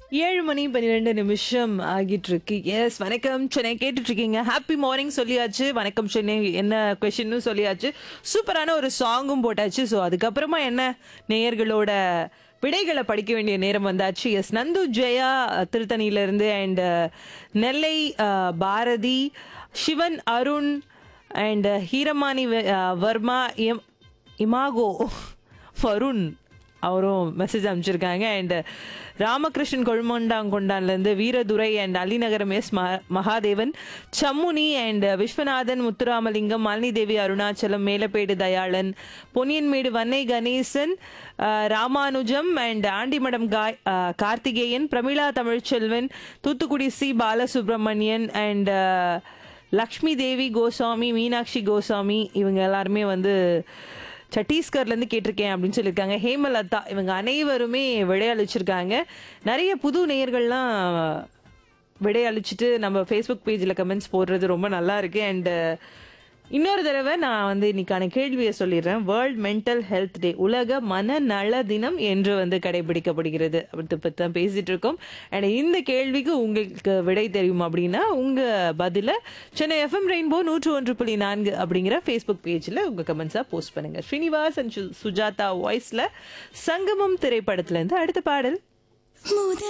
ஏழு மணி பன்னிரெண்டு நிமிஷம் ஆகிட்டு இருக்கு எஸ் வணக்கம் சென்னை கேட்டுட்டு இருக்கீங்க ஹாப்பி மார்னிங் சொல்லியாச்சு வணக்கம் சென்னை என்ன கொஷின்னு சொல்லியாச்சு சூப்பரான ஒரு சாங்கும் போட்டாச்சு ஸோ அதுக்கப்புறமா என்ன நேயர்களோட விடைகளை படிக்க வேண்டிய நேரம் வந்தாச்சு எஸ் நந்து ஜெயா திருத்தணியிலிருந்து அண்ட் நெல்லை அஹ், பாரதி சிவன் அருண் அண்ட் ஹீரமானி வ- அஹ், வர்மா எம் இமாகோ வருண் அவரும் மெசேஜ் அனுப்பிச்சிருக்காங்க அண்ட் ராமகிருஷ்ணன் கொழுமண்டாங்கொண்டான்லேருந்து வீரதுரை அண்ட் அலிநகரம் எஸ் ம- மகாதேவன் சம்முனி அண்ட் விஸ்வநாதன் முத்துராமலிங்கம் மாலினி தேவி அருணாச்சலம் மேலப்பேடு தயாளன் பொன்னியன்மேடு வன்னை கணேசன் அஹ், ராமானுஜம் அண்ட் ஆண்டிமடம் காய் அஹ், கார்த்திகேயன் பிரமிளா தமிழ்ச்செல்வன் தூத்துக்குடி சி பாலசுப்ரமணியன் அண்ட் லக்ஷ்மி தேவி கோசாமி மீனாட்சி கோசாமி இவங்க எல்லாருமே வந்து சத்தீஸ்கர்லேருந்து கேட்டிருக்கேன் அப்படின்னு சொல்லியிருக்காங்க ஹேமலதா இவங்க அனைவருமே விடையளிச்சிருக்காங்க நிறைய புது நேயர்கள்லாம் விடையளிச்சிட்டு நம்ம ஃபேஸ்புக் பேஜில் கமெண்ட்ஸ் போடுறது ரொம்ப நல்லா இருக்கு அண்ட் இன்னொரு தடவை நான் வந்து இன்னைக்கான கேள்வியை சொல்லிடுறேன் வேர்ல்ட் மென்டல் ஹெல்த் டே உலக மனநல தினம் என்று வந்து கடைபிடிக்கப்படுகிறது அப்படி பற்றி தான் பேசிட்டு இருக்கோம் அண்ட் இந்த கேள்விக்கு உங்களுக்கு விடை தெரியும் அப்படின்னா உங்க பதில சென்னை எஃப்எம் ரெயின்போ நூற்று ஒன்று புள்ளி நான்கு அப்படிங்கிற ஃபேஸ்புக் பேஜில் உங்க கமெண்ட்ஸாக போஸ்ட் பண்ணுங்க ஸ்ரீனிவாஸ் அண்ட் சுஜாதா வாய்ஸ்ல சங்கமம் திரைப்படத்துல இருந்து அடுத்த பாடல் முதல்